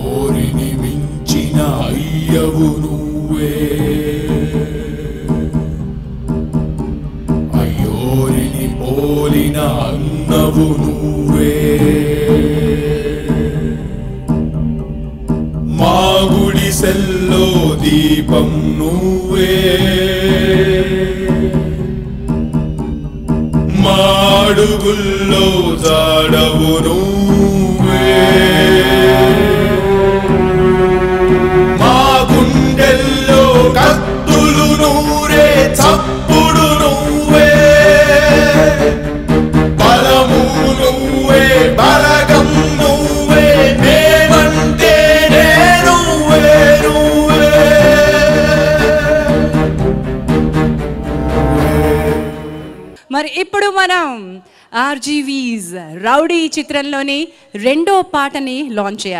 అయ్యోరిని మించిన అయ్యవు నువ్వే అయ్యోరిని పోలిన అన్నవు నువ్వే మా గుడిసెల్లో దీపం నువ్వే మాడుగుల్లో జాడవు నువ్వే మా గుండెల్లో కత్తులు నూరే చప్పుడు నువ్వే బలము నువ్వే బలగం నువ్వే దేవంటే నువ్వే నువ్వే మరి ఇప్పుడు మనం ఆర్జీవీస్ రౌడీ చిత్రంలోని రెండో పాటని లాంచ్ చేయాలి